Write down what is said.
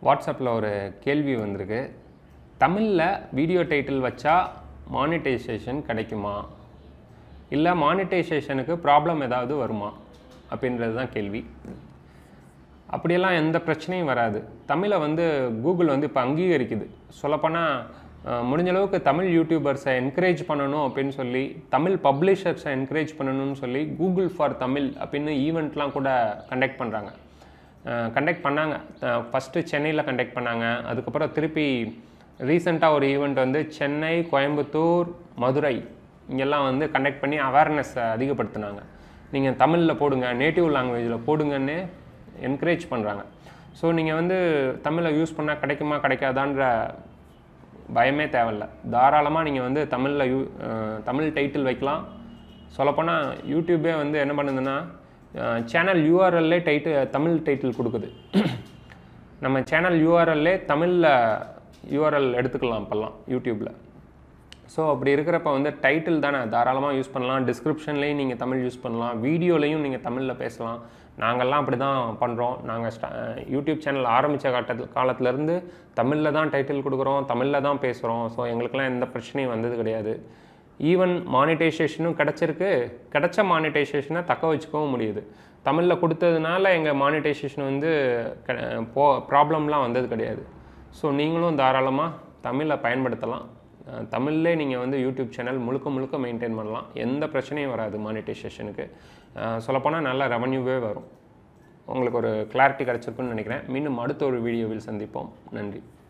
வாட்ஸ்அப்பில் ஒரு கேள்வி வந்திருக்கு தமிழில் வீடியோ டைட்டில் வச்சா மானிட்டைசேஷன் கிடைக்குமா இல்லை மானிட்டைசேஷனுக்கு ப்ராப்ளம் ஏதாவது வருமா அப்படின்றது தான் கேள்வி அப்படியெல்லாம் எந்த பிரச்சனையும் வராது தமிழை வந்து கூகுள் வந்து இப்போ அங்கீகரிக்குது சொல்லப்போனால் அஹ், முடிஞ்ச அளவுக்கு தமிழ் யூடியூபர்ஸை என்கரேஜ் பண்ணணும் அப்படின்னு சொல்லி தமிழ் பப்ளிஷர்ஸை என்கரேஜ் பண்ணணும்னு சொல்லி கூகுள் ஃபார் தமிழ் அப்படின்னு ஈவெண்ட்லாம் கூட கண்டக்ட் பண்ணுறாங்க கண்டக்ட் பண்ணாங்க ஃபஸ்ட்டு சென்னையில் கண்டக்ட் பண்ணாங்க அதுக்கப்புறம் திருப்பி ரீசெண்டாக ஒரு ஈவெண்ட் வந்து சென்னை கோயம்புத்தூர் மதுரை இங்கெல்லாம் வந்து கண்டக்ட் பண்ணி அவேர்னஸை அதிகப்படுத்தினாங்க நீங்கள் தமிழில் போடுங்க நேட்டிவ் லாங்குவேஜில் போடுங்கன்னு என்கரேஜ் பண்ணுறாங்க ஸோ நீங்கள் வந்து தமிழை யூஸ் பண்ணால் கிடைக்குமா கிடைக்காதான்ற பயமே தேவையில்ல தாராளமாக நீங்கள் வந்து தமிழில் யூ அஹ், தமிழ் டைட்டில் வைக்கலாம் சொல்லப்போனால் யூடியூபே வந்து என்ன பண்ணுதுன்னா சேனல் யூஆர்எல்லே டைட்டில் தமிழ் டைட்டில் கொடுக்குது நம்ம சேனல் யூஆர்எல்லே தமிழில் யூஆர்எல் எடுத்துக்கலாம் இப்போல்லாம் யூடியூப்பில் ஸோ அப்படி இருக்கிறப்ப வந்து டைட்டில் தானே தாராளமாக யூஸ் பண்ணலாம் டிஸ்கிரிப்ஷன்லேயும் நீங்கள் தமிழ் யூஸ் பண்ணலாம் வீடியோலையும் நீங்கள் தமிழில் பேசலாம் நாங்கள்லாம் அப்படி தான் பண்ணுறோம் நாங்கள் ஸ்டா யூடியூப் சேனல் ஆரம்பித்த காட்டத்தில் காலத்துலேருந்து தமிழில் தான் டைட்டில் கொடுக்குறோம் தமிழில் தான் பேசுகிறோம் ஸோ எங்களுக்கெல்லாம் எந்த பிரச்சனையும் வந்தது கிடையாது ஈவன் மானிட்டைசேஷனும் கிடச்சிருக்கு கிடைச்ச மானிட்டைசேஷனை தக்க வச்சுக்கவும் முடியுது தமிழில் கொடுத்ததுனால எங்கள் மானிட்டைசேஷன் வந்து க- போ ப்ராப்ளம்லாம் வந்தது கிடையாது ஸோ நீங்களும் தாராளமாக தமிழை பயன்படுத்தலாம் அஹ் தமிழ்லே நீங்கள் வந்து யூடியூப் சேனல் முழுக்க முழுக்க மெயின்டைன் பண்ணலாம் எந்த பிரச்சனையும் வராது மானிட்டைசேஷனுக்கு சொல்லப்போனால் நல்ல ரெவன்யூவே வரும் உங்களுக்கு ஒரு கிளாரிட்டி கிடச்சிருக்குன்னு நினைக்கிறேன் மீண்டும் அடுத்த ஒரு வீடியோவில் சந்திப்போம் நன்றி